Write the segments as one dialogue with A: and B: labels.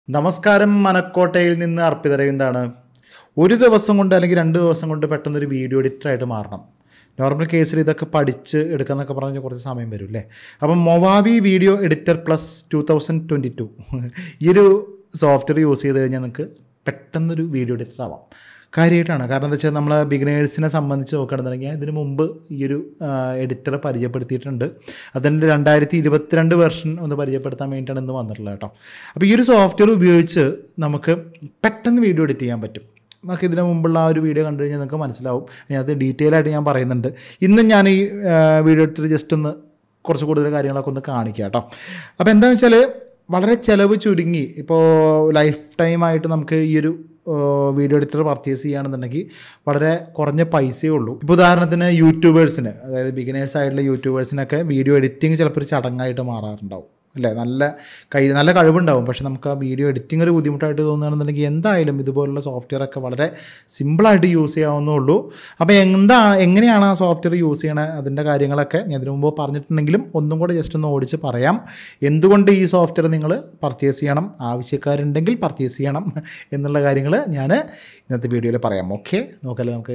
A: നമസ്കാരം മനക്കോട്ടയിൽ നിന്ന് അർപ്പിതരവിന്ദാണ് ഒരു ദിവസം കൊണ്ട് അല്ലെങ്കിൽ രണ്ട് ദിവസം കൊണ്ട് പെട്ടെന്നൊരു വീഡിയോ എഡിറ്ററായിട്ട് മാറണം നോർമൽ കേസിൽ ഇതൊക്കെ പഠിച്ച് എടുക്കാന്നൊക്കെ പറഞ്ഞാൽ കുറച്ച് സമയം വരും അല്ലേ അപ്പം Movavi video editor plus two thousand twenty two ഈ ഒരു സോഫ്റ്റ്വെയർ യൂസ് ചെയ്ത് കഴിഞ്ഞാൽ നിങ്ങൾക്ക് പെട്ടെന്നൊരു വീഡിയോ എഡിറ്റർ ആവാം കാര്യമായിട്ടാണ് കാരണം എന്താ വെച്ചാൽ നമ്മൾ ബിഗിനേഴ്സിനെ സംബന്ധിച്ച് നോക്കുകയാണെന്നുണ്ടെങ്കിൽ ഇതിന് മുമ്പ് ഈ ഒരു എഡിറ്റർ പരിചയപ്പെടുത്തിയിട്ടുണ്ട് അതിൻ്റെ രണ്ടായിരത്തി ഇരുപത്തിരണ്ട് വെർഷൻ ഒന്ന് പരിചയപ്പെടുത്താൻ വേണ്ടിയിട്ടാണ് ഇന്ന് വന്നിട്ടുള്ളത് കേട്ടോ അപ്പോൾ ഈ ഒരു സോഫ്റ്റ്വെയർ ഉപയോഗിച്ച് നമുക്ക് പെട്ടെന്ന് വീഡിയോ എഡിറ്റ് ചെയ്യാൻ പറ്റും നമുക്ക് ഇതിന് മുമ്പുള്ള ആ ഒരു വീഡിയോ കണ്ടു കഴിഞ്ഞാൽ നിങ്ങൾക്ക് മനസ്സിലാവും അതിനകത്ത് ഡീറ്റെയിൽ ആയിട്ട് ഞാൻ പറയുന്നുണ്ട് ഇന്നും ഞാൻ ഈ വീഡിയോ എടുത്തിട്ട് ജസ്റ്റ് ഒന്ന് കുറച്ച് കൂടുതൽ കാര്യങ്ങളൊക്കെ ഒന്ന് കാണിക്കാം കേട്ടോ അപ്പോൾ എന്താണെന്ന് വെച്ചാൽ വളരെ ചിലവ് ചുരുങ്ങി ഇപ്പോൾ ലൈഫ് ടൈം ആയിട്ട് നമുക്ക് ഈ ഒരു വീഡിയോ എഡിറ്റർ പർച്ചേസ് ചെയ്യുകയാണെന്നുണ്ടെങ്കിൽ വളരെ കുറഞ്ഞ പൈസയേ ഉള്ളൂ ഇപ്പോൾ ഉദാഹരണത്തിന് യൂട്യൂബേഴ്സിന് അതായത് ബിഗിനേഴ്സ് ആയിട്ടുള്ള യൂട്യൂബേഴ്സിനൊക്കെ വീഡിയോ എഡിറ്റിംഗ് ചിലപ്പോൾ ഒരു ചടങ്ങായിട്ട് മാറാറുണ്ടാവും അല്ലേ നല്ല കൈ നല്ല കഴിവുണ്ടാവും പക്ഷെ നമുക്ക് ആ വീഡിയോ എഡിറ്റിംഗ് ഒരു ബുദ്ധിമുട്ടായിട്ട് തോന്നുകയാണെന്നുണ്ടെങ്കിൽ എന്തായാലും ഇതുപോലുള്ള സോഫ്റ്റ്വെയർ ഒക്കെ വളരെ സിമ്പിളായിട്ട് യൂസ് ചെയ്യാവുന്നുള്ളൂ അപ്പോൾ എന്താ എങ്ങനെയാണ് ആ സോഫ്റ്റ്വെയർ യൂസ് ചെയ്യണത് അതിൻ്റെ കാര്യങ്ങളൊക്കെ ഞാൻ ഇതിനു മുമ്പ് പറഞ്ഞിട്ടുണ്ടെങ്കിലും ഒന്നും കൂടെ ജസ്റ്റ് ഒന്ന് ഓടിച്ച് പറയാം എന്തുകൊണ്ട് ഈ സോഫ്റ്റ്വെയർ നിങ്ങൾ പർച്ചേസ് ചെയ്യണം ആവശ്യക്കാരുണ്ടെങ്കിൽ പർച്ചേസ് ചെയ്യണം എന്നുള്ള കാര്യങ്ങൾ ഞാൻ ഇന്നത്തെ വീഡിയോയിൽ പറയാം ഓക്കെ നോക്കല്ലേ നമുക്ക്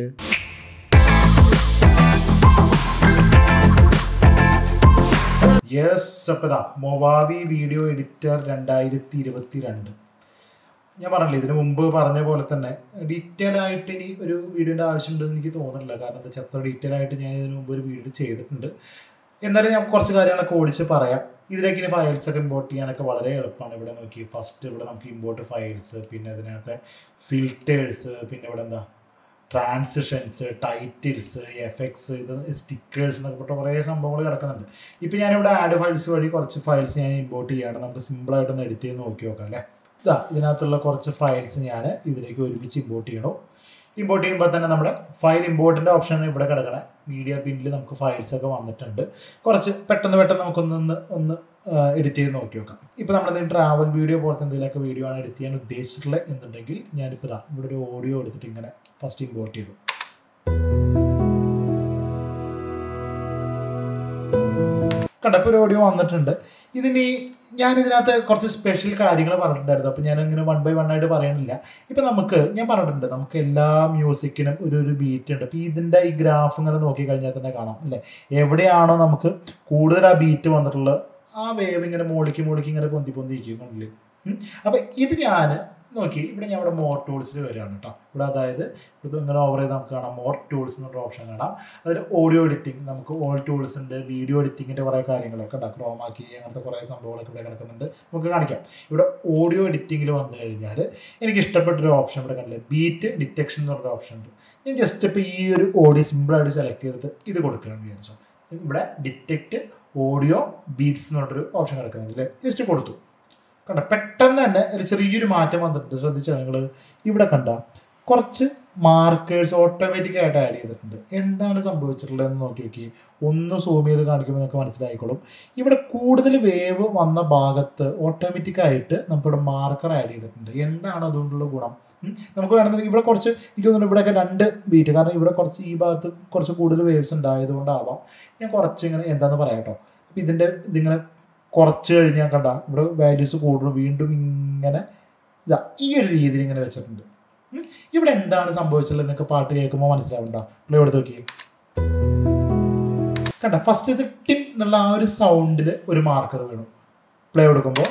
A: യെസ് അപ്പോൾ ഇതാ മൊവാവി വീഡിയോ എഡിറ്റർ രണ്ടായിരത്തി ഇരുപത്തി രണ്ട് ഞാൻ പറഞ്ഞില്ല ഇതിനു മുമ്പ് പറഞ്ഞ പോലെ തന്നെ ഡീറ്റെയിൽ ആയിട്ട് ഇനി ഒരു വീഡിയോൻ്റെ ആവശ്യമുണ്ടെന്ന് എനിക്ക് തോന്നുന്നില്ല കാരണം എന്താ വെച്ചാൽ അത്ര ഡീറ്റെയിൽ ആയിട്ട് ഞാൻ ഇതിനു മുമ്പ് ഒരു വീഡിയോ ചെയ്തിട്ടുണ്ട് എന്നാലും ഞാൻ കുറച്ച് കാര്യങ്ങളൊക്കെ ഓടിച്ച് പറയാം ഇതിലേക്ക് ഇനി ഫയൽസ് ഒക്കെ ഇമ്പോർട്ട് ചെയ്യാനൊക്കെ വളരെ എളുപ്പമാണ് ഇവിടെ നോക്കി ഫസ്റ്റ് ഇവിടെ നമുക്ക് ഇമ്പോർട്ട് ഫയൽസ് പിന്നെ അതിനകത്ത് ഫിൽറ്റേഴ്സ് പിന്നെ ഇവിടെ എന്താ ട്രാൻസിഷൻസ് ടൈറ്റിൽസ് എഫക്ട്സ് ഇത് സ്റ്റിക്കേഴ്സ് എന്നൊക്കെ പറഞ്ഞ കുറേ സംഭവങ്ങൾ കിടക്കുന്നുണ്ട് ഇപ്പോൾ ഞാനിവിടെ ആഡ് ഫയൽസ് വഴി കുറച്ച് ഫയൽസ് ഞാൻ ഇമ്പോർട്ട് ചെയ്യുകയാണ് നമുക്ക് സിമ്പിളായിട്ടൊന്ന് എഡിറ്റ് ചെയ്ത് നോക്കി നോക്കാം അല്ലേ ഇതാ ഇതിനകത്തുള്ള കുറച്ച് ഫയൽസ് ഞാൻ ഇതിലേക്ക് ഒരുമിച്ച് ഇമ്പോർട്ട് ചെയ്യണു ഇമ്പോർട്ട് ചെയ്യുമ്പോൾ തന്നെ നമ്മുടെ ഫയൽ ഇമ്പോർട്ടിൻ്റെ ഓപ്ഷൻ ഇവിടെ കിടക്കണേ മീഡിയ പിന്നിൽ നമുക്ക് ഫയൽസ് ഒക്കെ വന്നിട്ടുണ്ട് കുറച്ച് പെട്ടെന്ന് പെട്ടെന്ന് നമുക്കൊന്ന് ഒന്ന് എഡിറ്റ് ചെയ്ത് നോക്കി നോക്കാം ഇപ്പോൾ നമ്മളെന്തെങ്കിലും ട്രാവൽ വീഡിയോ പോലത്തെ എന്തെങ്കിലുമൊക്കെ വീഡിയോ ആണ് എഡിറ്റ് ചെയ്യാൻ ഉദ്ദേശിച്ചിട്ടുള്ളത് എന്നുണ്ടെങ്കിൽ ഞാനിപ്പോൾ ഇതാ ഇവിടെ ഒരു ഓഡിയോ എടുത്തിട്ട് ഇങ്ങനെ ഫസ്റ്റ് ഇമ്പോർട്ട് ചെയ്തു കണ്ടപ്പോൾ ഒരു ഓഡിയോ വന്നിട്ടുണ്ട് ഇതിനി ഞാൻ ഇതിനകത്ത് കുറച്ച് സ്പെഷ്യൽ കാര്യങ്ങൾ പറഞ്ഞിട്ടുണ്ടായിരുന്നു അപ്പോൾ ഞാൻ ഇങ്ങനെ വൺ ബൈ വൺ ആയിട്ട് പറയണില്ല ഇപ്പം നമുക്ക് ഞാൻ പറഞ്ഞിട്ടുണ്ട് നമുക്ക് എല്ലാ മ്യൂസിക്കിനും ഒരു ഒരു ബീറ്റ് ഉണ്ട് അപ്പോൾ ഇതിൻ്റെ ഈ ഗ്രാഫ് ഇങ്ങനെ നോക്കിക്കഴിഞ്ഞാൽ തന്നെ കാണാം അല്ലേ എവിടെയാണോ നമുക്ക് കൂടുതൽ ആ ബീറ്റ് വന്നിട്ടുള്ളത് ആ വേവ് ഇങ്ങനെ മോളിക്ക് മോളിക്ക് ഇങ്ങനെ പൊന്തി പൊന്തിയിരിക്കും കണ്ടില്ലേ അപ്പം ഇത് ഞാൻ നോക്കി ഇവിടെ ഞാൻ ഇവിടെ മോർ ടൂൾസിൽ വരികയാണ് കേട്ടോ ഇവിടെ അതായത് ഇത് ഇങ്ങനെ ഓവർ ചെയ്ത് നമുക്ക് കാണാം മോർ ടൂൾസ് എന്നൊരു ഓപ്ഷൻ കാണാം അതിൽ ഓഡിയോ എഡിറ്റിംഗ് നമുക്ക് ഓൾ ടൂൾസ് ഉണ്ട് വീഡിയോ എഡിറ്റിങ്ങിൻ്റെ കുറേ കാര്യങ്ങളൊക്കെ ഉണ്ട് ക്രോമാക്കി അങ്ങനത്തെ കുറേ സംഭവങ്ങളൊക്കെ ഇവിടെ കിടക്കുന്നുണ്ട് നമുക്ക് കാണിക്കാം ഇവിടെ ഓഡിയോ എഡിറ്റിങ്ങിൽ വന്നു കഴിഞ്ഞാൽ എനിക്ക് ഇഷ്ടപ്പെട്ടൊരു ഓപ്ഷൻ ഇവിടെ കണ്ടില്ലേ ബീറ്റ് ഡിറ്റക്ഷൻ എന്ന് പറഞ്ഞൊരു ഓപ്ഷൻ ഉണ്ട് ഞാൻ ജസ്റ്റ് ഇപ്പോൾ ഈ ഒരു ഓഡിയോ സിമ്പിളായിട്ട് സെലക്ട് ചെയ്തിട്ട് ഇത് കൊടുക്കണം വിചാരിച്ചു ഇവിടെ ഡിറ്റക്റ്റ് ഓഡിയോ ബീറ്റ്സ് എന്ന് പറഞ്ഞൊരു ഓപ്ഷൻ കിടക്കുന്നുണ്ട് അല്ലേ ജസ്റ്റ് കൊടുത്തു കണ്ട പെട്ടെന്ന് തന്നെ ഒരു ചെറിയൊരു മാറ്റം വന്നിട്ടുണ്ട് ശ്രദ്ധിച്ചാൽ നിങ്ങൾ ഇവിടെ കണ്ട കുറച്ച് മാർക്കേഴ്സ് ഓട്ടോമാറ്റിക് ആയിട്ട് ആഡ് ചെയ്തിട്ടുണ്ട് എന്താണ് സംഭവിച്ചിട്ടുള്ളത് എന്ന് നോക്കി നോക്കി ഒന്ന് സൂം ചെയ്ത് കാണിക്കുമ്പോൾ നിങ്ങൾക്ക് മനസ്സിലായിക്കോളും ഇവിടെ കൂടുതൽ വേവ് വന്ന ഭാഗത്ത് ഓട്ടോമാറ്റിക്കായിട്ട് നമുക്കിവിടെ മാർക്കർ ആഡ് ചെയ്തിട്ടുണ്ട് എന്താണ് അതുകൊണ്ടുള്ള ഗുണം നമുക്ക് വേണമെന്നുണ്ടെങ്കിൽ ഇവിടെ കുറച്ച് എനിക്ക് തോന്നുന്നു ഇവിടെയൊക്കെ രണ്ട് ബീറ്റ് കാരണം ഇവിടെ കുറച്ച് ഈ ഭാഗത്ത് കുറച്ച് കൂടുതൽ വേവ്സ് ഉണ്ടായതുകൊണ്ടാവാം ഞാൻ കുറച്ച് ഇങ്ങനെ എന്താണെന്ന് പറയാം കേട്ടോ അപ്പം ഇതിൻ്റെ ഇതിങ്ങനെ കുറച്ച് കഴിഞ്ഞ് ഞാൻ കണ്ട ഇവിടെ വാല്യൂസ് കൂടുന്നു വീണ്ടും ഇങ്ങനെ ഇതാ ഈ ഒരു രീതിയിൽ ഇങ്ങനെ വെച്ചിട്ടുണ്ട് ഇവിടെ എന്താണ് സംഭവിച്ചത് എന്നൊക്കെ പാട്ട് കേൾക്കുമ്പോൾ മനസ്സിലാവണ്ട പ്ലേ എടുത്ത് നോക്കി കണ്ട ഫസ്റ്റ് ഇത് ടിം എന്നുള്ള ആ ഒരു സൗണ്ടിൽ ഒരു മാർക്കർ വീണു പ്ലേ കൊടുക്കുമ്പോൾ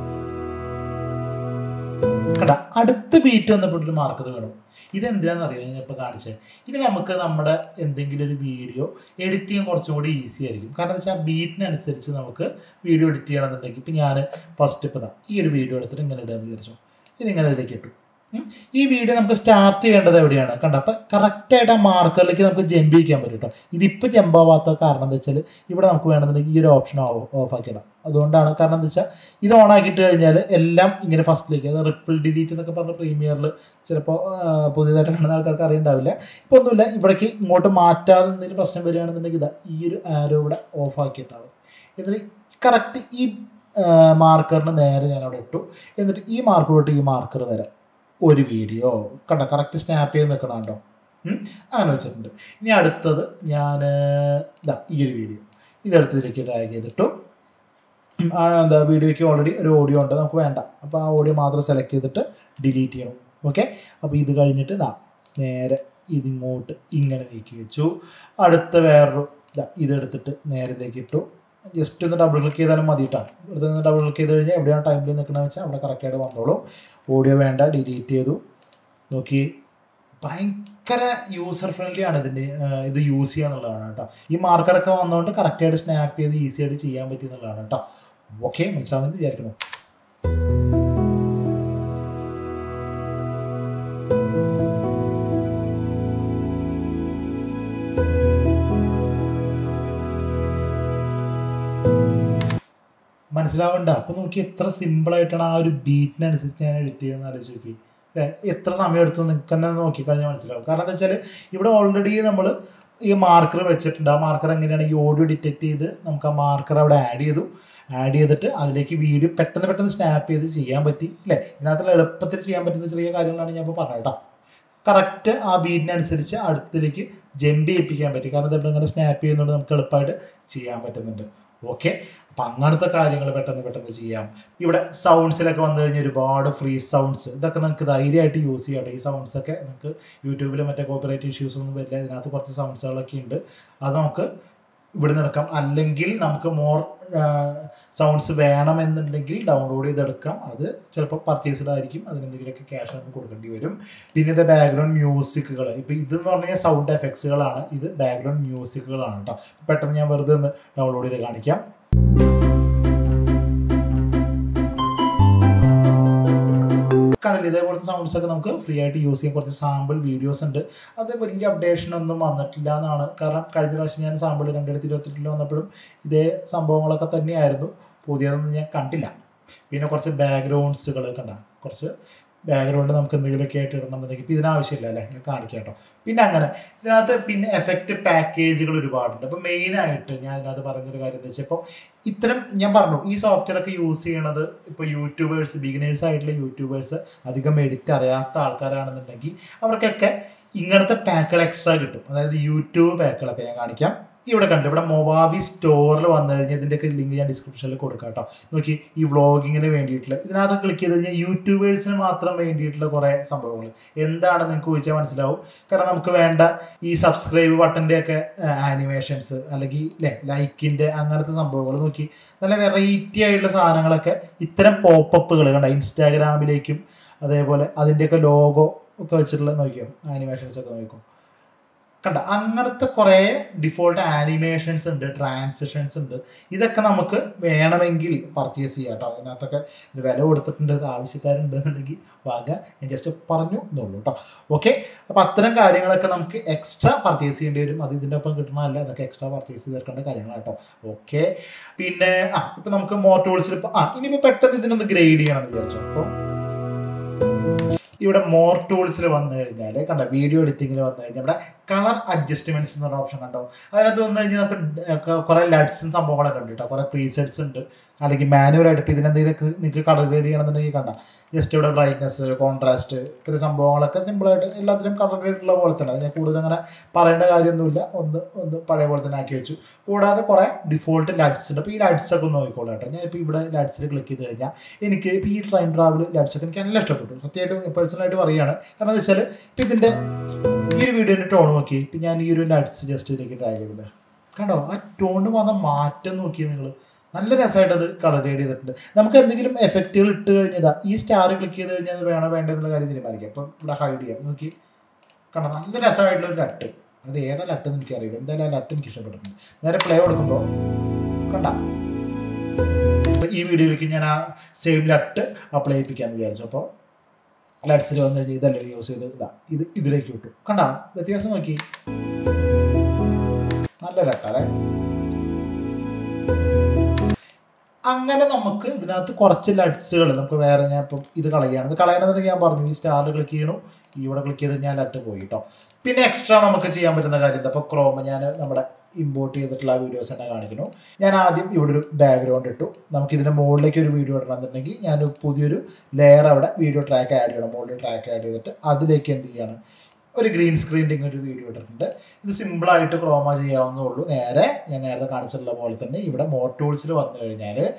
A: കണ്ട അടുത്ത ബീറ്റ് വന്നപ്പോൾ ഒരു മാർക്കർ വേണം ഇതെന്തിനാണെന്ന് അറിയാം ഞാൻ ഇപ്പോൾ കാണിച്ചത് ഇനി നമുക്ക് നമ്മുടെ എന്തെങ്കിലും ഒരു വീഡിയോ എഡിറ്റ് ചെയ്യാൻ കുറച്ചും കൂടി ഈസി ആയിരിക്കും കാരണം എന്താ വെച്ചാൽ ബീറ്റിനനുസരിച്ച് നമുക്ക് വീഡിയോ എഡിറ്റ് ചെയ്യണമെന്നുണ്ടെങ്കിൽ ഇപ്പം ഞാൻ ഫസ്റ്റ് ഇപ്പോൾ ഈ ഒരു വീഡിയോ എടുത്തിട്ട് ഇങ്ങനെ ഇടാന്ന് വിചാരിച്ചു ഇതിങ്ങനെ ഇതിലേക്ക് ഇട്ടു ഈ വീഡിയോ നമുക്ക് സ്റ്റാർട്ട് ചെയ്യേണ്ടത് എവിടെയാണ് കണ്ട അപ്പം കറക്റ്റായിട്ട് ആ മാർക്കറിലേക്ക് നമുക്ക് ജമ്പ് ചെയ്യിക്കാൻ പറ്റും കേട്ടോ ഇതിപ്പോൾ ജമ്പാവാത്ത കാരണം എന്താ വെച്ചാൽ ഇവിടെ നമുക്ക് വേണമെന്നുണ്ടെങ്കിൽ ഈ ഒരു ഓപ്ഷൻ ഓഫ് ആക്കിയിടാം അതുകൊണ്ടാണ് കാരണം എന്താ വെച്ചാൽ ഇത് ഓൺ ആക്കിയിട്ട് കഴിഞ്ഞാൽ എല്ലാം ഇങ്ങനെ ഫസ്റ്റിലേക്ക് അത് റിപ്പിൾ ഡിലീറ്റ് എന്നൊക്കെ പറഞ്ഞ പ്രീമിയറിൽ ചിലപ്പോൾ പുതിയതായിട്ട് കാണുന്ന ആൾക്കാർക്ക് അറിയണ്ടാവില്ല ഇപ്പോൾ ഒന്നുമില്ല ഇവിടേക്ക് ഇങ്ങോട്ട് മാറ്റാതെ എന്തെങ്കിലും പ്രശ്നം വരികയാണെന്നുണ്ടെങ്കിൽ ഇതാ ഈ ഒരു ആരോ ഇവിടെ ഓഫ് ആക്കിയിട്ടാൽ മതി എന്നിട്ട് കറക്റ്റ് ഈ മാർക്കറിന് നേരെ ഞാൻ അവിടെ ഇട്ടു എന്നിട്ട് ഈ മാർക്കറോട്ട് ഈ മാർക്കർ വരെ ഒരു വീഡിയോ കണ്ട കറക്റ്റ് സ്നാപ്പ് ചെയ്ത് നിൽക്കണം കേട്ടോ അങ്ങനെ വെച്ചിട്ടുണ്ട് ഇനി അടുത്തത് ഞാൻ ഇതാ ഈ ഒരു വീഡിയോ ഇതെടുത്തതിലേക്ക് ഡ്രാഗ് ചെയ്തിട്ടു ആ, എന്താ വീഡിയോയ്ക്ക് ഓൾറെഡി ഒരു ഓഡിയോ ഉണ്ട് നമുക്ക് വേണ്ട അപ്പോൾ ആ ഓഡിയോ മാത്രം സെലക്ട് ചെയ്തിട്ട് ഡിലീറ്റ് ചെയ്യണം ഓക്കെ അപ്പോൾ ഇത് കഴിഞ്ഞിട്ട് ഇതാ നേരെ ഇതിങ്ങോട്ട് ഇങ്ങനെ നീക്കി വെച്ചു അടുത്ത വേറൊരു ഇതാ ഇതെടുത്തിട്ട് നേരെ ഇതേക്ക് ഇട്ടു ജസ്റ്റ് ഒന്ന് ഡബിൾ ക്ലിക്ക് ചെയ്താലും മതി കേട്ടോ ഇവിടുത്തെ നിന്ന് ഡബിൾ ക്ലിക്ക് ചെയ്ത് കഴിഞ്ഞാൽ എവിടെയാണ് ടൈമിൽ നിൽക്കണമെന്ന് വെച്ചാൽ അവിടെ കറക്റ്റായിട്ട് വന്നോളും ഓഡിയോ വേണ്ട ഡിലീറ്റ് ചെയ്തു നോക്കി ഭയങ്കര യൂസർ ഫ്രണ്ട്ലി ആണ് ഇതിൻ്റെ ഇത് യൂസ് ചെയ്യുക എന്നുള്ളതാണ് കേട്ടോ ഈ മാർക്കറൊക്കെ വന്നുകൊണ്ട് കറക്റ്റായിട്ട് സ്നാപ്പ് ചെയ്ത് ഈസി ആയിട്ട് ചെയ്യാൻ പറ്റി എന്നുള്ളതാണ് കേട്ടോ ഓക്കെ മനസ്സിലാവുമെന്ന് വിചാരിക്കുന്നു മനസ്സിലാവണ്ട അപ്പോൾ നോക്കി എത്ര സിമ്പിളായിട്ടാണ് ആ ഒരു ബീറ്റിനനുസരിച്ച് ഞാൻ എഡിറ്റ് ചെയ്യുന്നത് ആലോചിച്ച് നോക്കി അല്ലേ എത്ര സമയം എടുത്തു നിങ്ങൾക്ക് തന്നെ നോക്കിക്കഴിഞ്ഞാൽ മനസ്സിലാവും കാരണം എന്താ വെച്ചാൽ ഇവിടെ ഓൾറെഡി നമ്മൾ ഈ മാർക്കർ വെച്ചിട്ടുണ്ട് ആ മാർക്കർ എങ്ങനെയാണ് ഈ ഓഡിയോ ഡിറ്റക്ട് ചെയ്ത് നമുക്ക് ആ മാർക്കർ അവിടെ ആഡ് ചെയ്തു ആഡ് ചെയ്തിട്ട് അതിലേക്ക് വീഡിയോ പെട്ടെന്ന് പെട്ടെന്ന് സ്നാപ്പ് ചെയ്ത് ചെയ്യാൻ പറ്റി അല്ലേ ഇതിനകത്തുള്ള എളുപ്പത്തിൽ ചെയ്യാൻ പറ്റുന്ന ചെറിയ കാര്യങ്ങളാണ് ഞാൻ ഇപ്പോൾ പറഞ്ഞത് കേട്ടോ കറക്റ്റ് ആ ബീറ്റിനനുസരിച്ച് അടുത്തിലേക്ക് ജമ്പ് ചെയ്യിപ്പിക്കാൻ പറ്റി കാരണം ഇത് ഇങ്ങനെ സ്നാപ്പ് ചെയ്യുന്നതുകൊണ്ട് നമുക്ക് എളുപ്പമായിട്ട് ചെയ്യാൻ പറ്റുന്നുണ്ട് ഓക്കെ അപ്പം അങ്ങനത്തെ കാര്യങ്ങൾ പെട്ടെന്ന് പെട്ടെന്ന് ചെയ്യാം ഇവിടെ സൗണ്ട്സിലൊക്കെ വന്നു കഴിഞ്ഞാൽ ഒരുപാട് ഫ്രീ സൗണ്ട്സ് ഇതൊക്കെ നിങ്ങൾക്ക് ധൈര്യമായിട്ട് യൂസ് ചെയ്യാം ഈ സൗണ്ട്സ് ഒക്കെ നിങ്ങൾക്ക് യൂട്യൂബിൽ മറ്റേ കോപ്പറേറ്റ് ഇഷ്യൂസ് ഒന്നും വരില്ല ഇതിനകത്ത് കുറച്ച് സൗണ്ട്സുകളൊക്കെ ഉണ്ട് അത് നമുക്ക് ഇവിടെ നിന്ന് എടുക്കാം അല്ലെങ്കിൽ നമുക്ക് മോർ സൗണ്ട്സ് വേണമെന്നുണ്ടെങ്കിൽ ഡൗൺലോഡ് ചെയ്തെടുക്കാം അത് ചിലപ്പോൾ പർച്ചേസ്ഡ് ആയിരിക്കും അതിനെന്തെങ്കിലുമൊക്കെ ക്യാഷ് നമുക്ക് കൊടുക്കേണ്ടി വരും പിന്നെ ഇത് ബാക്ക്ഗ്രൗണ്ട് മ്യൂസിക്കുകൾ ഇപ്പോൾ ഇതെന്ന് പറഞ്ഞു കഴിഞ്ഞാൽ സൗണ്ട് എഫക്ട്സുകളാണ് ഇത് ബാക്ക്ഗ്രൗണ്ട് മ്യൂസിക്കുകളാണ് കേട്ടോ പെട്ടെന്ന് ഞാൻ വെറുതെ ഒന്ന് ഡൗൺലോഡ് ചെയ്ത് കാണിക്കാം കണ്ടില്ല ഇതേപോലത്തെ സൗണ്ട്സ് ഒക്കെ നമുക്ക് ഫ്രീ ആയിട്ട് യൂസ് ചെയ്യാൻ കുറച്ച് സാമ്പിൾ വീഡിയോസ് ഉണ്ട് അത് വലിയ അപ്ഡേഷൻ ഒന്നും വന്നിട്ടില്ല എന്നാണ് കാരണം കഴിഞ്ഞ പ്രാവശ്യം ഞാൻ സാമ്പിൾ രണ്ടായിരത്തി ഇരുപത്തെട്ടിൽ വന്നപ്പോഴും ഇതേ സംഭവങ്ങളൊക്കെ തന്നെയായിരുന്നു പുതിയതൊന്നും ഞാൻ കണ്ടില്ല പിന്നെ കുറച്ച് ബാക്ക്ഗ്രൗണ്ട്സുകൾ കണ്ട കുറച്ച് ബാക്ക്ഗ്രൗണ്ട് നമുക്ക് എന്തെങ്കിലുമൊക്കെ ആയിട്ട് ഇടണമെന്നുണ്ടെങ്കിൽ ഇപ്പം ഇതിനാവശ്യമില്ല അല്ലേ ഞാൻ കാണിക്കാം കേട്ടോ പിന്നെ അങ്ങനെ ഇതിനകത്ത് പിന്നെ എഫക്റ്റ് പാക്കേജുകൾ ഒരുപാടുണ്ട് അപ്പോൾ മെയിനായിട്ട് ഞാൻ ഇതിനകത്ത് പറയുന്നൊരു കാര്യം എന്താ വെച്ചാൽ ഇപ്പോൾ ഇത്തരം ഞാൻ പറഞ്ഞു ഈ സോഫ്റ്റ്വെയർ ഒക്കെ യൂസ് ചെയ്യണത് ഇപ്പോൾ യൂട്യൂബേഴ്സ് ബിഗിനേഴ്സ് ആയിട്ടുള്ള യൂട്യൂബേഴ്സ് അധികം എഡിറ്റ് അറിയാത്ത ആൾക്കാരാണെന്നുണ്ടെങ്കിൽ അവർക്കൊക്കെ ഇങ്ങനത്തെ പാക്കുകൾ എക്സ്ട്രാ കിട്ടും അതായത് യൂട്യൂബ് പാക്കുകളൊക്കെ ഞാൻ കാണിക്കാം ഇവിടെ കണ്ടു ഇവിടെ മൊവാവി സ്റ്റോറിൽ വന്നു കഴിഞ്ഞാൽ ഇതിൻ്റെയൊക്കെ ലിങ്ക് ഞാൻ ഡിസ്ക്രിപ്ഷനിൽ കൊടുക്കാം കേട്ടോ നോക്കി ഈ വ്ളോഗിങ്ങിന് വേണ്ടിയിട്ടുള്ള ഇതിനകത്ത് ക്ലിക്ക് ചെയ്ത് കഴിഞ്ഞാൽ യൂട്യൂബേഴ്സിന് മാത്രം വേണ്ടിയിട്ടുള്ള കുറേ സംഭവങ്ങൾ എന്താണെന്ന് നിങ്ങൾക്ക് ചോദിച്ചാൽ മനസ്സിലാവും കാരണം നമുക്ക് വേണ്ട ഈ സബ്സ്ക്രൈബ് ബട്ടൻ്റെ ഒക്കെ ആനിമേഷൻസ് അല്ലെങ്കിൽ അല്ലേ ലൈക്കിൻ്റെ അങ്ങനത്തെ സംഭവങ്ങൾ നോക്കി നല്ല വെറൈറ്റി ആയിട്ടുള്ള സാധനങ്ങളൊക്കെ ഇത്തരം പോപ്പപ്പുകൾ കണ്ട ഇൻസ്റ്റാഗ്രാമിലേക്കും അതേപോലെ അതിൻ്റെയൊക്കെ ലോഗോ ഒക്കെ വെച്ചിട്ടുള്ള നോക്കിയോ ആനിമേഷൻസ് ഒക്കെ നോക്കിക്കോ കണ്ട അങ്ങനത്തെ കുറേ ഡിഫോൾട്ട് ആനിമേഷൻസ് ഉണ്ട് ട്രാൻസിഷൻസ് ഉണ്ട് ഇതൊക്കെ നമുക്ക് വേണമെങ്കിൽ പർച്ചേസ് ചെയ്യാം കേട്ടോ അതിനകത്തൊക്കെ ഇത് വില കൊടുത്തിട്ടുണ്ട് ഇത് ആവശ്യക്കാരുണ്ടെന്നുണ്ടെങ്കിൽ വാങ്ങുക ഞാൻ ജസ്റ്റ് പറഞ്ഞു എന്നുള്ളൂ കേട്ടോ ഓക്കെ അപ്പോൾ അത്തരം കാര്യങ്ങളൊക്കെ നമുക്ക് എക്സ്ട്രാ പർച്ചേസ് ചെയ്യേണ്ടി വരും അത് ഇതിൻ്റെ ഒപ്പം കിട്ടണമല്ല അതൊക്കെ എക്സ്ട്രാ പർച്ചേസ് ചെയ്തെടുക്കേണ്ട കാര്യങ്ങളാണ് കേട്ടോ ഓക്കെ പിന്നെ ആ ഇപ്പം നമുക്ക് മോർ ടൂൾസിൽ ഇപ്പോൾ ആ ഇനിയിപ്പോൾ പെട്ടെന്ന് ഇതിനൊന്ന് ഗ്രേഡ് ചെയ്യണമെന്ന് വിചാരിച്ചു അപ്പോൾ ഇവിടെ മോർ ടൂൾസിൽ വന്നു കഴിഞ്ഞാൽ കണ്ട വീഡിയോ എഡിറ്റിങ്ങിൽ വന്നു കഴിഞ്ഞാൽ ഇവിടെ കളർ അഡ്ജസ്റ്റ്മെന്റ്സ് എന്ന് പറഞ്ഞ ഓപ്ഷൻ കണ്ടോ അതിനകത്ത് വന്നു കഴിഞ്ഞാൽ നമുക്ക് കുറേ ലഡ്സും സംഭവങ്ങളൊക്കെ ഉണ്ട് കേട്ടോ കുറേ പ്രീസെറ്റ്സ് ഉണ്ട് അല്ലെങ്കിൽ മാനുവലായിട്ട് ഇപ്പോൾ ഇതിനെന്തെങ്കിലും നിങ്ങൾക്ക് കളർ ഗ്രേഡ് ചെയ്യണമെന്നുണ്ടെങ്കിൽ കണ്ട ജസ്റ്റ് ഇവിടെ ബ്രൈറ്റ്നസ് കോൺട്രാസ്റ്റ് ഇത്തരം സംഭവങ്ങളൊക്കെ സിമ്പിളായിട്ട് എല്ലാത്തിനും കളർ ഗ്രേഡ് ഉള്ള പോലെ തന്നെ അത് ഞാൻ കൂടുതൽ അങ്ങനെ പറയേണ്ട കാര്യമൊന്നുമില്ല ഒന്ന് ഒന്ന് പഴയ പോലെ തന്നെ ആക്കി വെച്ചു കൂടാതെ കുറേ ഡിഫോൾട്ട് ലഡ്സ് ഉണ്ട് അപ്പോൾ ഈ ലഡ്സ് ഒക്കെ ഒന്ന് നോക്കിക്കോളാം കേട്ടോ ഞാൻ ഇപ്പോൾ ഇവിടെ ലഡ്സിൽ ക്ലിക്ക് ചെയ്ത് കഴിഞ്ഞാൽ എനിക്ക് ഇപ്പോൾ ഈ ട്രെയിൻ ട്രാവൽ ലഡ്സ് ഒക്കെ എനിക്ക് നല്ല ഇഷ്ടപ്പെട്ടു സത്യമായിട്ടും പേഴ്സണലായിട്ട് പറയുകയാണ് കാരണം എന്താ വെച്ചാൽ ഇപ്പം ഇതിൻ്റെ ഈ ഒരു വീഡിയോൻ്റെ ടോൺ നോക്കി ഇപ്പം ഞാൻ ഈ ഒരു ലഡ്സ് ജസ്റ്റ് ഇതിലേക്ക് ട്രൈ ചെയ്തില്ല കണ്ടോ ആ ടോണിന് വന്ന മാറ്റം നോക്കിയത് നിങ്ങൾ നല്ല രസമായിട്ട് അത് കളർ ഗ്രേഡ് ചെയ്തിട്ടുണ്ട് നമുക്ക് എന്തെങ്കിലും എഫക്റ്റുകൾ ഇട്ട് കഴിഞ്ഞതാ ഈ സ്റ്റാർ ക്ലിക്ക് ചെയ്ത് കഴിഞ്ഞാൽ അത് വേണോ വേണ്ടോ എന്നുള്ള കാര്യം തീരുമാനിക്കാം അപ്പം ഇവിടെ ഹൈഡ് ചെയ്യാം നോക്കി കണ്ടോ നല്ല രസമായിട്ടുള്ള ഒരു ലട്ട് അത് ഏതാ ലട്ട് എന്ന് എനിക്കറിയില്ല എന്തായാലും ആ ലട്ട് എനിക്ക് ഇഷ്ടപ്പെട്ടിട്ടുണ്ട് നേരെ പ്ലേ കൊടുക്കുമ്പോൾ കണ്ട ഈ വീഡിയോയിലേക്ക് ഞാൻ ആ സെയിം ലട്ട് അപ്ലൈ ചെയ്യിപ്പിക്കാമെന്ന് വിചാരിച്ചു അപ്പോൾ ലഡ്സിൽ വന്നു കഴിഞ്ഞാൽ ഇതല്ലേ യൂസ് ചെയ്ത് ഇതാ ഇത് ഇതിലേക്ക് വിട്ടു കണ്ട വ്യത്യാസം നോക്കി നല്ല ലട്ടല്ലേ അങ്ങനെ നമുക്ക് ഇതിനകത്ത് കുറച്ച് ലഡ്സുകൾ നമുക്ക് വേറെ ഞാൻ ഇപ്പം ഇത് കളയുകയാണ് ഇത് കളയണമെന്നുണ്ടെങ്കിൽ ഞാൻ പറഞ്ഞു ഈ സ്റ്റാറിൽ ക്ലിക്ക് ചെയ്യണു ഇവിടെ ക്ലിക്ക് ചെയ്ത് ഞാൻ ലട്ട് പോയി കേട്ടോ പിന്നെ എക്സ്ട്രാ നമുക്ക് ചെയ്യാൻ പറ്റുന്ന കാര്യം എന്താ അപ്പോൾ ക്രോമ ഞാൻ നമ്മുടെ ഇമ്പോർട്ട് ചെയ്തിട്ടുള്ള ആ വീഡിയോസ് തന്നെ കാണിക്കുന്നു ഞാൻ ആദ്യം ഇവിടെ ഒരു ബാക്ക്ഗ്രൗണ്ട് ഇട്ടു നമുക്ക് ഇതിൻ്റെ മുകളിലേക്ക് ഒരു വീഡിയോ ഇടണമെന്നുണ്ടെങ്കിൽ ഞാൻ പുതിയൊരു ലെയർ അവിടെ വീഡിയോ ട്രാക്ക് ആഡ് ചെയ്യണം മുകളിൽ ട്രാക്ക് ആഡ് ചെയ്തിട്ട് അതിലേക്ക് എന്ത് ചെയ്യണം ഒരു ഗ്രീൻ സ്ക്രീനിൻ്റെ ഒരു വീഡിയോ ഇട്ടിട്ടുണ്ട് ഇത് സിമ്പിളായിട്ട് ക്രോമ ചെയ്യാവുന്നേ ഉള്ളൂ നേരെ ഞാൻ നേരത്തെ കാണിച്ചിട്ടുള്ള പോലെ തന്നെ ഇവിടെ മോർ ടൂൾസിൽ വന്നു കഴിഞ്ഞാൽ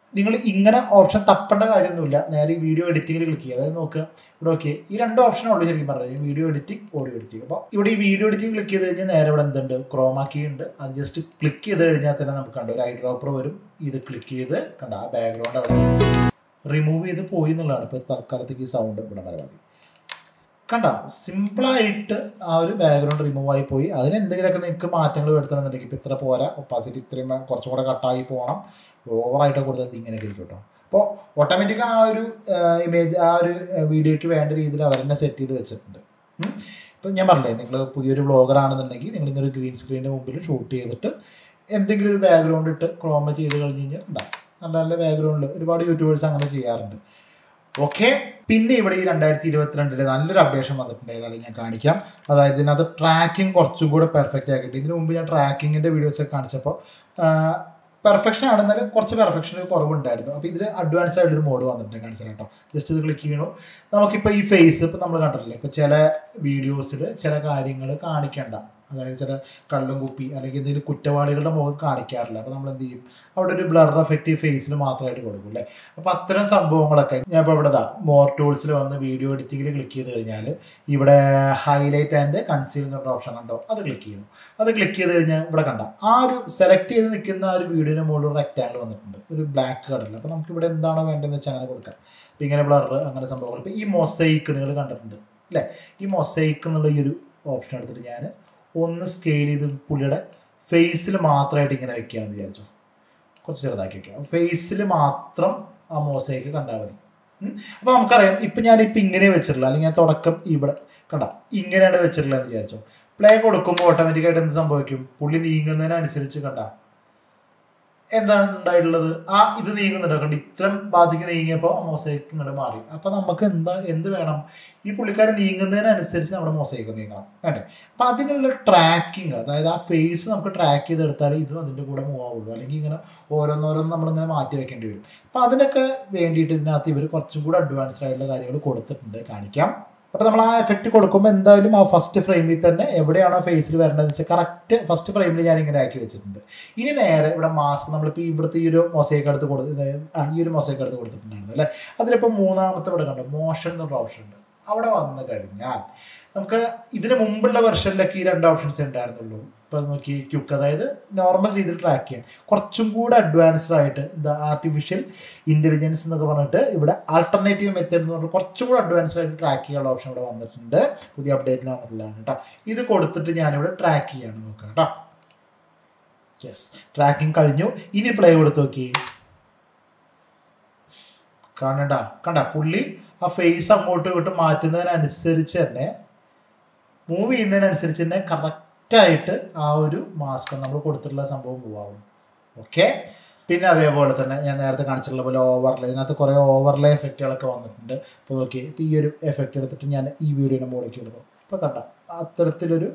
A: നിങ്ങൾ ഇങ്ങനെ ഓപ്ഷൻ തപ്പേണ്ട കാര്യമൊന്നുമില്ല നേരെ ഈ വീഡിയോ എഡിറ്റിങ്ങിൽ ക്ലിക്ക് ചെയ്യുക അതായത് നോക്കുക ഇവിടെ ഓക്കെ ഈ രണ്ട് ഓപ്ഷനേ ഉള്ളൂ ശരിക്കും പറഞ്ഞാൽ വീഡിയോ എഡിറ്റിംഗ് ഓഡിയോ എഡിറ്റിംഗ് അപ്പോൾ ഇവിടെ ഈ വീഡിയോ എഡിറ്റിംഗ് ക്ലിക്ക് ചെയ്ത് കഴിഞ്ഞാൽ നേരെ ഇവിടെ എന്തുണ്ട് ക്രോമാക്കി ഉണ്ട് അത് ജസ്റ്റ് ക്ലിക്ക് ചെയ്ത് കഴിഞ്ഞാൽ തന്നെ നമുക്ക് കണ്ടു ഒരു ഐ ഡ്രോപ്പർ വരും ഇത് ക്ലിക്ക് ചെയ്ത് കണ്ട ആ ബാക്ക്ഗ്രൗണ്ട് അവിടെ റിമൂവ് ചെയ്ത് പോയി എന്നുള്ളതാണ് ഇപ്പോൾ തൽക്കാലത്തേക്ക് ഈ സൗണ്ട് ഇവിടെ വരെ മതി കണ്ട സിമ്പിളായിട്ട് ആ ഒരു ബാക്ക്ഗ്രൗണ്ട് റിമൂവ് ആയി പോയി അതിന് എന്തെങ്കിലുമൊക്കെ നിങ്ങൾക്ക് മാറ്റങ്ങൾ വരുത്തണമെന്നുണ്ടെങ്കിൽ ഇപ്പോൾ ഇത്ര പോരാ ഒപ്പാസിറ്റി ഇത്രയും വേണം, കുറച്ചും കൂടെ കട്ടായി പോകണം ഓവറായിട്ട് കൊടുത്തത് ഇങ്ങനെയൊക്കെ ഇരിക്കും കേട്ടോ അപ്പോൾ ഓട്ടോമാറ്റിക് ആ ഒരു ഇമേജ് ആ ഒരു വീഡിയോയ്ക്ക് വേണ്ട രീതിയിൽ അവർ തന്നെ സെറ്റ് ചെയ്ത് വെച്ചിട്ടുണ്ട് ഉം. ഇപ്പം ഞാൻ പറഞ്ഞില്ലേ നിങ്ങൾ പുതിയൊരു വ്ളോഗർ ആണെന്നുണ്ടെങ്കിൽ നിങ്ങൾ ഇങ്ങനെ ഒരു ഗ്രീൻ സ്ക്രീനിൻ്റെ മുമ്പിൽ ഷൂട്ട് ചെയ്തിട്ട് എന്തെങ്കിലും ഒരു ബാക്ക്ഗ്രൗണ്ട് ഇട്ട് ക്രോമ ചെയ്ത് കഴിഞ്ഞ് കഴിഞ്ഞാൽ ഉണ്ടാവും നല്ല നല്ല ബാക്ക്ഗ്രൗണ്ടിൽ ഒരുപാട് യൂട്യൂബേഴ്സ് അങ്ങനെ ചെയ്യാറുണ്ട് ഓക്കെ പിന്നെ ഇവിടെ ഈ രണ്ടായിരത്തി ഇരുപത്തിരണ്ടില് നല്ലൊരു അപ്ഡേഷൻ വന്നിട്ടുണ്ട് ഏതായാലും ഞാൻ കാണിക്കാം അതായത് ഇതിനകത്ത് ട്രാക്കിംഗ് കുറച്ചും കൂടെ പെർഫെക്റ്റ് ആക്കിയിട്ട് ഇതിനു മുമ്പ് ഞാൻ ട്രാക്കിങ്ങിൻ്റെ വീഡിയോസ് ഒക്കെ കാണിച്ചപ്പോൾ പെർഫെക്ഷൻ ആണെന്നാലും കുറച്ച് പെർഫെക്ഷൻ കുറവുണ്ടായിരുന്നു അപ്പോൾ ഇതിൽ അഡ്വാൻസ്ഡ് ആയിട്ടൊരു മോഡ് വന്നിട്ടുണ്ട് കാണിച്ചാൽ കേട്ടോ ജസ്റ്റ് ഇത് ക്ലിക്ക് ചെയ്യണു നമുക്കിപ്പോൾ ഈ ഫേസ് ഇപ്പോൾ നമ്മൾ കണ്ടിട്ടില്ലേ ഇപ്പോൾ ചില വീഡിയോസിൽ ചില കാര്യങ്ങൾ കാണിക്കേണ്ട അതായത് ചില കള്ളും കുപ്പി അല്ലെങ്കിൽ എന്തെങ്കിലും കുറ്റവാളികളുടെ മുഖം കാണിക്കാറില്ല അപ്പോൾ നമ്മൾ എന്ത് ചെയ്യും അവിടെ ഒരു ബ്ലർ എഫക്റ്റ് ഫേസിൽ മാത്രമായിട്ട് കൊടുക്കും അല്ലേ അപ്പോൾ അത്തരം സംഭവങ്ങളൊക്കെ ഞാൻ ഇപ്പോൾ ഇവിടെ ദാ മോർ ടൂൾസിൽ വന്ന് വീഡിയോ എഡിറ്റിങ്ങിൽ ക്ലിക്ക് ചെയ്ത് കഴിഞ്ഞാൽ ഇവിടെ ഹൈലൈറ്റ് ആൻഡ് കൺസീൽ എന്നൊരു ഓപ്ഷൻ കണ്ടോ അത് ക്ലിക്ക് ചെയ്യണം അത് ക്ലിക്ക് ചെയ്ത് കഴിഞ്ഞാൽ ഇവിടെ കണ്ട ആ ഒരു സെലക്ട് ചെയ്ത് നിൽക്കുന്ന ആ ഒരു വീഡിയോയുടെ മുകളിൽ ഒരു റെക്റ്റാങ്കിൾ വന്നിട്ടുണ്ട് ഒരു ബ്ലാക്ക് കളറിൽ അപ്പോൾ നമുക്ക് ഇവിടെ എന്താണോ വേണ്ടതെന്ന് വെച്ചാൽ അങ്ങനെ കൊടുക്കാം അപ്പോൾ ഇങ്ങനെ ബ്ലർ അങ്ങനെ സംഭവങ്ങൾ ഇപ്പോൾ ഈ മൊസൈക്ക് നിങ്ങൾ കണ്ടിട്ടുണ്ട് അല്ലേ ഈ മൊസൈക്ക് എന്നുള്ള ഈ ഒരു ഓപ്ഷൻ എടുത്തിട്ട് ഞാൻ ഒന്ന് സ്കെയിൽ ചെയ്ത് പുള്ളിയുടെ ഫേസിൽ മാത്രമായിട്ട് ഇങ്ങനെ വെക്കുകയാണെന്ന് വിചാരിച്ചു കുറച്ച് ചെറുതാക്കി വെക്കുക ഫേസിൽ മാത്രം ആ മോസൈക്ക് കണ്ടാൽ മതി അപ്പോൾ നമുക്കറിയാം ഇപ്പം ഞാനിപ്പോൾ ഇങ്ങനെ വെച്ചിട്ടില്ല അല്ലെങ്കിൽ ഞാൻ തുടക്കം ഇവിടെ കണ്ട ഇങ്ങനെയാണ് വെച്ചിട്ടുള്ളത് എന്ന് വിചാരിച്ചോ പ്ലേ കൊടുക്കുമ്പോൾ ഓട്ടോമാറ്റിക്കായിട്ട് എന്ത് സംഭവിക്കും പുള്ളി നീങ്ങുന്നതിനനുസരിച്ച് കണ്ട എന്താണ് ഉണ്ടായിട്ടുള്ളത് ആ ഇത് നീങ്ങുന്നുണ്ട് കണ്ട് ഇത്രയും ഭാഗത്തേക്ക് നീങ്ങിയപ്പോൾ മോസൈക്ക് ഇങ്ങോട്ട് മാറി അപ്പോൾ നമുക്ക് എന്താ എന്ത് വേണം ഈ പുള്ളിക്കാരൻ നീങ്ങുന്നതിനനുസരിച്ച് നമ്മുടെ മോസൈക്ക് നീങ്ങണം വേണ്ടേ അപ്പോൾ അതിനുള്ള ട്രാക്കിംഗ് അതായത് ആ ഫേസ് നമുക്ക് ട്രാക്ക് ചെയ്തെടുത്താൽ ഇതും അതിൻ്റെ കൂടെ മൂവ് ആവുള്ളൂ അല്ലെങ്കിൽ ഇങ്ങനെ ഓരോന്നോരോന്ന് നമ്മളിങ്ങനെ മാറ്റി വെക്കേണ്ടി വരും അപ്പോൾ അതിനൊക്കെ വേണ്ടിയിട്ട് ഇതിനകത്ത് ഇവർ കുറച്ചും കൂടെ അഡ്വാൻസ്ഡ് ആയിട്ടുള്ള കാര്യങ്ങൾ കൊടുത്തിട്ടുണ്ട് കാണിക്കാം അപ്പോൾ നമ്മൾ ആ എഫക്റ്റ് കൊടുക്കുമ്പോൾ എന്തായാലും ആ ഫസ്റ്റ് ഫ്രെയിമിൽ തന്നെ എവിടെയാണോ ഫേസിൽ വരേണ്ടതെന്ന് വെച്ചാൽ കറക്റ്റ് ഫസ്റ്റ് ഫ്രെയിമിൽ ഞാൻ ഇങ്ങനെ ആക്കി വെച്ചിട്ടുണ്ട് ഇനി നേരെ ഇവിടെ മാസ്ക് നമ്മളിപ്പോൾ ഇവിടുത്തെ ഈ ഒരു മൊസൈക്ക് എടുത്ത് കൊടുത്ത് ആ ഈ ഒരു മൊസൈക്ക് എടുത്ത് കൊടുത്തിട്ടുണ്ടായിരുന്നു അല്ലേ അതിലിപ്പോൾ മൂന്നാമത്തെ ഇവിടെ കണ്ടോ മോഷൻ എന്നുള്ള ഓപ്ഷൻ ഉണ്ട് അവിടെ വന്നു കഴിഞ്ഞാൽ നമുക്ക് ഇതിന് മുമ്പുള്ള വെർഷനിലൊക്കെ ഈ രണ്ട് ഓപ്ഷൻസ് ഉണ്ടായിരുന്നുള്ളൂ ഇപ്പോൾ നോക്കി ക്യുക്ക് അതായത് നോർമൽ രീതിയിൽ ട്രാക്ക് ചെയ്യാൻ കുറച്ചും കൂടെ അഡ്വാൻസ്ഡ് ആയിട്ട് എന്താ ആർട്ടിഫിഷ്യൽ ഇൻ്റലിജൻസ് എന്നൊക്കെ പറഞ്ഞിട്ട് ഇവിടെ ആൾട്ടർനേറ്റീവ് മെത്തേഡ് എന്ന് പറഞ്ഞിട്ട് കുറച്ചും കൂടെ അഡ്വാൻസ്ഡ് ആയിട്ട് ട്രാക്ക് ചെയ്യാനുള്ള ഓപ്ഷൻ ഇവിടെ വന്നിട്ടുണ്ട് പുതിയ അപ്ഡേറ്റിൽ വന്നിട്ടുള്ളതാണ് കേട്ടോ ഇത് കൊടുത്തിട്ട് ഞാനിവിടെ ട്രാക്ക് ചെയ്യാണ് നോക്കാം കേട്ടോ യെസ് ട്രാക്കിംഗ് കഴിഞ്ഞു ഇനി പ്ലേ കൊടുത്ത് നോക്കി കാണണ്ട കണ്ട പുള്ളി ആ ഫേസ് അങ്ങോട്ടും ഇങ്ങോട്ടും മാറ്റുന്നതിനനുസരിച്ച് തന്നെ മൂവ് ചെയ്യുന്നതിനനുസരിച്ച് തന്നെ കറക്റ്റായിട്ട് ആ ഒരു മാസ്ക് നമ്മൾ കൊടുത്തിട്ടുള്ള സംഭവം പോവാകും ഓക്കെ പിന്നെ അതേപോലെ തന്നെ ഞാൻ നേരത്തെ കാണിച്ചിട്ടുള്ള പോലെ ഓവർലേ ഇതിനകത്ത് കുറേ ഓവർലേ എഫക്റ്റുകളൊക്കെ വന്നിട്ടുണ്ട് ഇപ്പോൾ നോക്കി ഇപ്പോൾ ഈ ഒരു എഫക്റ്റ് എടുത്തിട്ട് ഞാൻ ഈ വീഡിയോയുടെ മുകളിലേക്ക് ഇടുമ്പോൾ ഇപ്പോൾ കണ്ട അത്തരത്തിലൊരു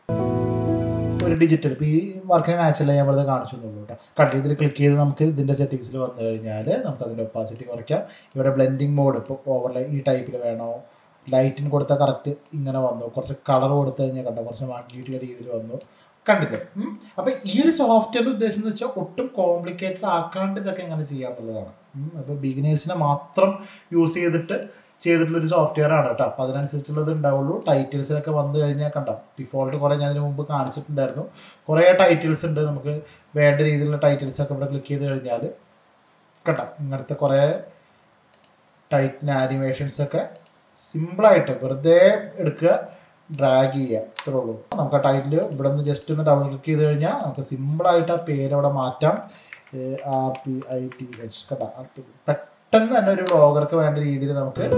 A: ഒരു ഡിജിറ്റൽ ഇപ്പോൾ ഈ വർക്കിന് മാച്ചല്ല ഞാൻ വെറുതെ കാണിച്ചു എന്നുള്ളൂ കേട്ടോ കട്ട് ഇതിൽ ക്ലിക്ക് ചെയ്ത് നമുക്ക് ഇതിൻ്റെ സെറ്റിങ്സിൽ വന്നു കഴിഞ്ഞാൽ നമുക്ക് അതിൻ്റെ ഒപ്പാസിറ്റി കുറയ്ക്കാം ഇവിടെ ബ്ലെൻഡിങ് മോഡ് ഇപ്പോൾ ഓവർലേ ഈ ടൈപ്പിൽ വേണോ ലൈറ്റിന് കൊടുത്താൽ കറക്റ്റ് ഇങ്ങനെ വന്നു കുറച്ച് കളർ കൊടുത്തു കഴിഞ്ഞാൽ കണ്ടോ കുറച്ച് മങ്ങിയിട്ടുള്ള രീതിയിൽ വന്നു കണ്ടില്ലേ അപ്പോൾ ഈ ഒരു സോഫ്റ്റ്വെയർ ഉദ്ദേശം എന്ന് വെച്ചാൽ ഒട്ടും കോംപ്ലിക്കേറ്റഡ് ആക്കാണ്ട് ഇതൊക്കെ എങ്ങനെ ചെയ്യാന്നുള്ളതാണ് അപ്പോൾ ബിഗിനേഴ്സിനെ മാത്രം യൂസ് ചെയ്തിട്ട് ചെയ്തിട്ടുള്ളൊരു സോഫ്റ്റ്വെയർ ആണ് കേട്ടോ അപ്പോൾ അതിനനുസരിച്ചുള്ളത് ഉണ്ടാവുള്ളൂ ടൈറ്റിൽസിലൊക്കെ വന്നു കഴിഞ്ഞാൽ കണ്ടോ ഡിഫോൾട്ട് കുറേ ഞാൻ ഇതിന് മുമ്പ് കാണിച്ചിട്ടുണ്ടായിരുന്നു കുറേ ടൈറ്റിൽസ് ഉണ്ട് നമുക്ക് വേണ്ട രീതിയിലുള്ള ടൈറ്റിൽസ് ഒക്കെ ഇവിടെ ക്ലിക്ക് ചെയ്ത് കഴിഞ്ഞാൽ കണ്ടോ ഇങ്ങനത്തെ കുറേ ടൈറ്റിന് ആനിമേഷൻസ് ഒക്കെ സിമ്പിളായിട്ട് വെറുതെ എടുക്കുക ഡ്രാഗ് ചെയ്യുക ഇത്രേ ഉള്ളൂ നമുക്ക് ആ ടൈറ്റിൽ ഇവിടെ നിന്ന് ജസ്റ്റ് ഒന്ന് ഡബിൾ ക്ലിക്ക് ചെയ്ത് കഴിഞ്ഞാൽ നമുക്ക് സിമ്പിളായിട്ട് ആ പേര് അവിടെ മാറ്റാം R P I T H കേട്ടോ ആർ പി പെട്ടെന്ന് തന്നെ ഒരു വ്ളോഗർക്ക് വേണ്ട രീതിയിൽ നമുക്ക്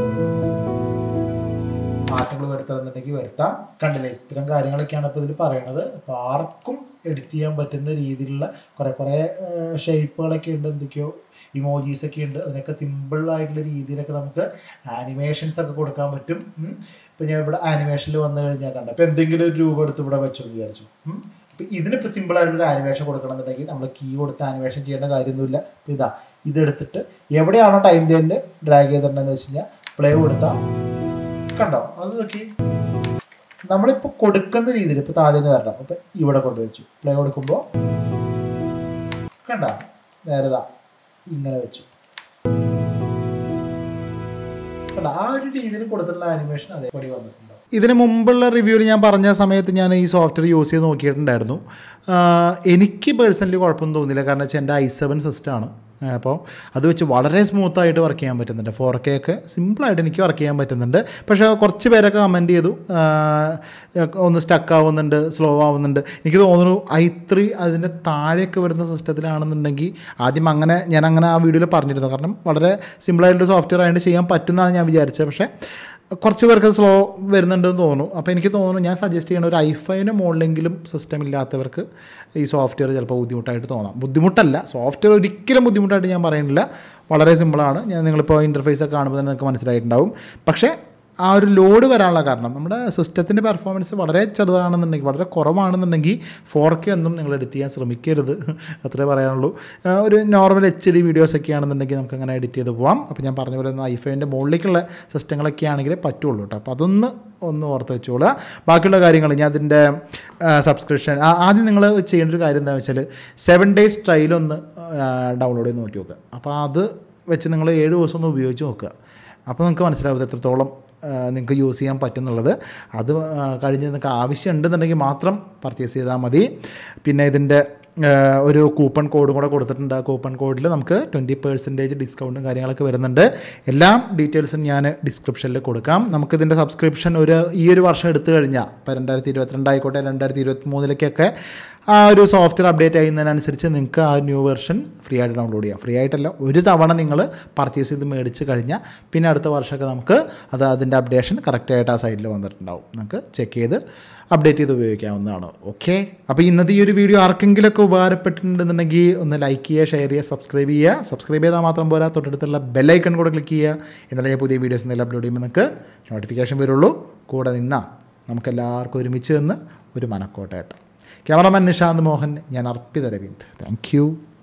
A: മാറ്റങ്ങൾ വരുത്തണമെന്നുണ്ടെങ്കിൽ വരുത്താം കണ്ടില്ലേ ഇത്തരം കാര്യങ്ങളൊക്കെയാണ് ഇപ്പോൾ ഇതിൽ പറയണത് അപ്പോൾ ആർക്കും എഡിറ്റ് ചെയ്യാൻ പറ്റുന്ന രീതിയിലുള്ള കുറേ കുറേ ഷേപ്പുകളൊക്കെ ഉണ്ട് എന്തൊക്കെയോ ഇമോജീസ് ഒക്കെ ഉണ്ട് അതിനൊക്കെ സിമ്പിൾ ആയിട്ടുള്ള രീതിയിലൊക്കെ നമുക്ക് ആനിമേഷൻസ് ഒക്കെ കൊടുക്കാൻ പറ്റും ഇപ്പം ഞാൻ ഇവിടെ ആനിമേഷനിൽ വന്നു കഴിഞ്ഞാൽ കണ്ട അപ്പോൾ എന്തെങ്കിലും ഒരു രൂപം എടുത്ത് ഇവിടെ വെച്ചു എന്ന് വിചാരിച്ചു ഇപ്പം ഇതിനിപ്പോൾ സിമ്പിളായിട്ടൊരു ആനിമേഷൻ കൊടുക്കണമെന്നുണ്ടെങ്കിൽ നമ്മൾ കീ കൊടുത്ത് ആനിമേഷൻ ചെയ്യേണ്ട കാര്യമൊന്നുമില്ല അപ്പോൾ ഇതാ ഇതെടുത്തിട്ട് എവിടെയാണോ ടൈം ലൈനിൽ ഡ്രാഗ് ചെയ്തിട്ടുണ്ടെന്ന് വെച്ച് കഴിഞ്ഞാൽ പ്ലേ കൊടുത്താൽ കണ്ടോ അത് നോക്കി നമ്മളിപ്പോൾ കൊടുക്കുന്ന രീതിയിൽ ഇപ്പോൾ താഴെ നിന്ന് വരണം അപ്പം ഇവിടെ കൊണ്ടുവച്ചു പ്ലേ കൊടുക്കുമ്പോൾ കണ്ട നേരതാ ഇങ്ങനെ വെച്ചു കണ്ട ആ ഒരു രീതിയിൽ കൊടുത്തിട്ടുള്ള ആനിമേഷൻ അതേപടി വന്നിട്ടുണ്ട് ഇതിന് മുമ്പുള്ള റിവ്യൂവിൽ ഞാൻ പറഞ്ഞ സമയത്ത് ഞാൻ ഈ സോഫ്റ്റ്വെയർ യൂസ് ചെയ്ത് നോക്കിയിട്ടുണ്ടായിരുന്നു ആഹ് എനിക്ക് പേഴ്സണലി കുഴപ്പമൊന്നും തോന്നിയില്ല കാരണം വെച്ചാൽ എൻ്റെ ഐ സെവൻ സിസ്റ്റമാണ് അപ്പോൾ അത് വെച്ച് വളരെ സ്മൂത്തായിട്ട് വർക്ക് ചെയ്യാൻ പറ്റുന്നുണ്ട് ഫോർ കെ ഒക്കെ സിമ്പിളായിട്ട് എനിക്ക് വർക്ക് ചെയ്യാൻ പറ്റുന്നുണ്ട് പക്ഷേ കുറച്ച് പേരൊക്കെ കമൻറ്റ് ചെയ്തു ആഹ് ഒന്ന് സ്റ്റക്ക് ആവുന്നുണ്ട് സ്ലോ ആവുന്നുണ്ട് എനിക്ക് തോന്നുന്നു ഐ ത്രീ അതിൻ്റെ താഴെയൊക്കെ വരുന്ന സിസ്റ്റത്തിലാണെന്നുണ്ടെങ്കിൽ ആദ്യം അങ്ങനെ ഞാൻ അങ്ങനെ ആ വീഡിയോയിൽ പറഞ്ഞിരുന്നു കാരണം വളരെ സിമ്പിളായിട്ടൊരു സോഫ്റ്റ്വെയർ ആയിട്ട് ചെയ്യാൻ പറ്റുമെന്നാണ് ഞാൻ വിചാരിച്ചത് പക്ഷേ കുറച്ച് പേർക്ക് സ്ലോ വരുന്നുണ്ടെന്ന് തോന്നുന്നു അപ്പോൾ എനിക്ക് തോന്നുന്നു ഞാൻ സജസ്റ്റ് ചെയ്യണ ഒരു ഐഫൈന് മുകളിലെങ്കിലും സിസ്റ്റം ഇല്ലാത്തവർക്ക് ഈ സോഫ്റ്റ്വെയർ ചിലപ്പോൾ ബുദ്ധിമുട്ടായിട്ട് തോന്നാം ബുദ്ധിമുട്ടല്ല സോഫ്റ്റ്വെയർ ഒരിക്കലും ബുദ്ധിമുട്ടായിട്ട് ഞാൻ പറയുന്നില്ല വളരെ സിമ്പിളാണ് ഞാൻ നിങ്ങളിപ്പോൾ ഇൻ്റർഫേസ് ഒക്കെ കാണുമ്പോൾ തന്നെ നിങ്ങൾക്ക് മനസ്സിലായിട്ടുണ്ടാവും പക്ഷേ ആ ഒരു ലോഡ് വരാനുള്ള കാരണം നമ്മുടെ സിസ്റ്റത്തിൻ്റെ പെർഫോമൻസ് വളരെ ചെറുതാണെന്നുണ്ടെങ്കിൽ വളരെ കുറവാണെന്നുണ്ടെങ്കിൽ ഫോർ കെ ഒന്നും നിങ്ങൾ എഡിറ്റ് ചെയ്യാൻ ശ്രമിക്കരുത് അത്രേ പറയാനുള്ളൂ ആ, ഒരു നോർമൽ എച്ച് ഡി വീഡിയോസ് ഒക്കെ ആണെന്നുണ്ടെങ്കിൽ നമുക്ക് അങ്ങനെ എഡിറ്റ് ചെയ്ത് പോവാം അപ്പോൾ ഞാൻ പറഞ്ഞ പോലെ ഐഫൈൻ്റെ മുകളിലേക്കുള്ള സിസ്റ്റങ്ങളൊക്കെ ആണെങ്കിലേ പറ്റുള്ളൂ കേട്ടോ അപ്പോൾ അതൊന്ന് ഒന്ന് ഓർത്ത് വെച്ചോളുക ബാക്കിയുള്ള കാര്യങ്ങൾ ഞാൻ അതിൻ്റെ സബ്സ്ക്രിപ്ഷൻ ആദ്യം നിങ്ങൾ ചെയ്യേണ്ട ഒരു കാര്യം എന്താണെന്ന് വെച്ചാൽ സെവൻ ഡേയ്സ് ട്രയൽ ഒന്ന് ഡൗൺലോഡ് ചെയ്ത് നോക്കി നോക്കുക അപ്പോൾ അത് വെച്ച് നിങ്ങൾ ഏഴ് ദിവസം ഒന്ന് ഉപയോഗിച്ച് നോക്കുക അപ്പോൾ നിങ്ങൾക്ക് മനസ്സിലാവും ഇത് എത്രത്തോളം നിങ്ങൾക്ക് യൂസ് ചെയ്യാൻ പറ്റുന്നുള്ളത് അത് ആ, കഴിഞ്ഞ് നിങ്ങൾക്ക് ആവശ്യം ഉണ്ടെന്നുണ്ടെങ്കിൽ മാത്രം പർച്ചേസ് ചെയ്താൽ മതി പിന്നെ ഇതിൻ്റെ ആ, ഒരു കൂപ്പൺ കോഡും കൂടെ കൊടുത്തിട്ടുണ്ട് ആ കൂപ്പൺ കോഡിൽ നമുക്ക് ട്വൻറ്റി പെർസെൻറ്റേജ് ഡിസ്കൗണ്ടും കാര്യങ്ങളൊക്കെ വരുന്നുണ്ട് എല്ലാം ഡീറ്റെയിൽസും ഞാൻ ഡിസ്ക്രിപ്ഷനിൽ കൊടുക്കാം നമുക്കിതിൻ്റെ സബ്സ്ക്രിപ്ഷൻ ഒരു ഈ ഒരു വർഷം എടുത്തു കഴിഞ്ഞാൽ ഇപ്പോൾ രണ്ടായിരത്തി ഇരുപത്തിരണ്ടായിക്കോട്ടെ രണ്ടായിരത്തി ഇരുപത്തി മൂന്നിലേക്കൊക്കെ ആ ഒരു സോഫ്റ്റ്വെയർ അപ്ഡേറ്റ് ചെയ്യുന്നതിനനുസരിച്ച് നിങ്ങൾക്ക് ആ ന്യൂ വെർഷൻ ഫ്രീ ആയിട്ട് ഡൗൺലോഡ് ചെയ്യാം ഫ്രീ ആയിട്ടല്ല ഒരു തവണ നിങ്ങൾ പർച്ചേസ് ചെയ്ത് മേടിച്ച് കഴിഞ്ഞാൽ പിന്നെ അടുത്ത വർഷമൊക്കെ നമുക്ക് അത് അതിൻ്റെ അപ്ഡേഷൻ കറക്റ്റായിട്ട് ആ സൈഡിൽ വന്നിട്ടുണ്ടാവും നമുക്ക് ചെക്ക് ചെയ്ത് അപ്ഡേറ്റ് ചെയ്ത് ഉപയോഗിക്കാവുന്നതാണ് ഓക്കെ അപ്പോൾ ഇന്നത്തെ ഈ ഒരു വീഡിയോ ആർക്കെങ്കിലുമൊക്കെ ഉപകാരപ്പെട്ടിട്ടുണ്ടെന്നുണ്ടെങ്കിൽ ഒന്ന് ലൈക്ക് ചെയ്യുക ഷെയർ ചെയ്യുക സബ്സ്ക്രൈബ് ചെയ്യുക സബ്സ്ക്രൈബ് ചെയ്താൽ മാത്രം പോരാ തൊട്ടടുത്തുള്ള ബെല്ലൈക്കൺ കൂടെ ക്ലിക്ക് ചെയ്യുക എന്നാലേ ഞാൻ പുതിയ വീഡിയോസ് എന്തെങ്കിലും അപ്ലോഡ് ചെയ്യുമ്പോൾ നിങ്ങൾക്ക് നോട്ടിഫിക്കേഷൻ വരുള്ളൂ കൂടെ നിന്നാൽ നമുക്ക് എല്ലാവർക്കും ഒരുമിച്ച് നിന്ന് ഒരു മനക്കോട്ടയായിട്ട് ക്യാമറമാൻ നിഷാന്ത് മോഹൻ ഞാൻ അർപ്പിത രവീന്ദ് താങ്ക് യു